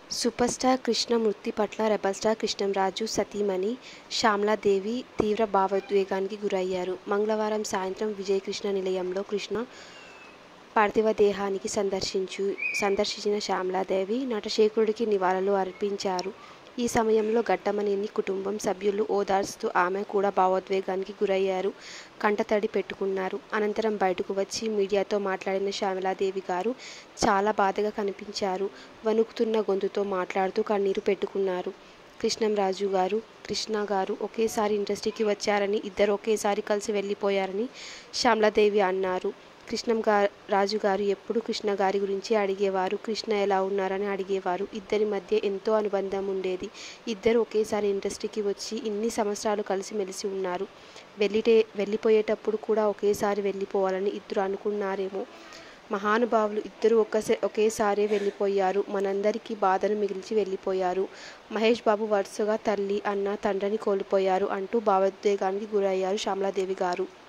super star Krishna మృతి పట్ల rebel star Krishnamraju సతీమణి శ్యామలాదేవి తీవ్ర భావోద్వేగానికి గురయ్యారు మంగళవారం సాయంత్రం విజయకృష్ణ నిలయంలో కృష్ణ పార్థివ దేహానికి సందర్శించు సందర్శించిన శ్యామలాదేవి నటశేఖరుడికి నివాళులు అర్పించారు ఈ సమయంలో ఘట్టమనేని కుటుంబం సభ్యులు ఓదార్స్తూ ఆమె కూడా భావోద్వేగానికి గురయ్యారు కంటతడి పెట్టుకున్నారు అనంతరం బయటకు వచ్చి మీడియాతో మాట్లాడిన శ్యామలాదేవి గారు చాలా బాధగా కనిపించారు వణుకుతున్న గొంతుతో మాట్లాడుతూ కన్నీరు పెట్టుకున్నారు కృష్ణంరాజు గారు కృష్ణ గారు ఒకేసారి ఇండస్ట్రీకి వచ్చారని ఇద్దరు ఒకేసారి కలిసి వెళ్ళిపోయారని శ్యామలాదేవి అన్నారు కృష్ణం గా రాజు గారు ఎప్పుడు కృష్ణ గారి గురించి అడిగేవారు కృష్ణ ఎలా ఉన్నారని అడిగేవారు ఇద్దరి మధ్య ఎంతో అనుబంధం ఉండేది ఇద్దరు ఒకేసారి ఇండస్ట్రీకి వచ్చి ఇన్ని సంవత్సరాలు కలిసిమెలిసి ఉన్నారు వెళ్ళిటే వెళ్ళిపోయేటప్పుడు కూడా ఒకేసారి వెళ్ళిపోవాలని ఇద్దరు అనుకున్నారేమో మహానుభావులు ఇద్దరు ఒకసే ఒకేసారి వెళ్ళిపోయారు మనందరికీ బాధను మిగిల్చి వెళ్ళిపోయారు మహేష్ బాబు వరుసగా తల్లి అన్న తండ్రిని కోల్పోయారు అంటూ భావోద్వేగానికి గురయ్యారు శ్యామలాదేవి గారు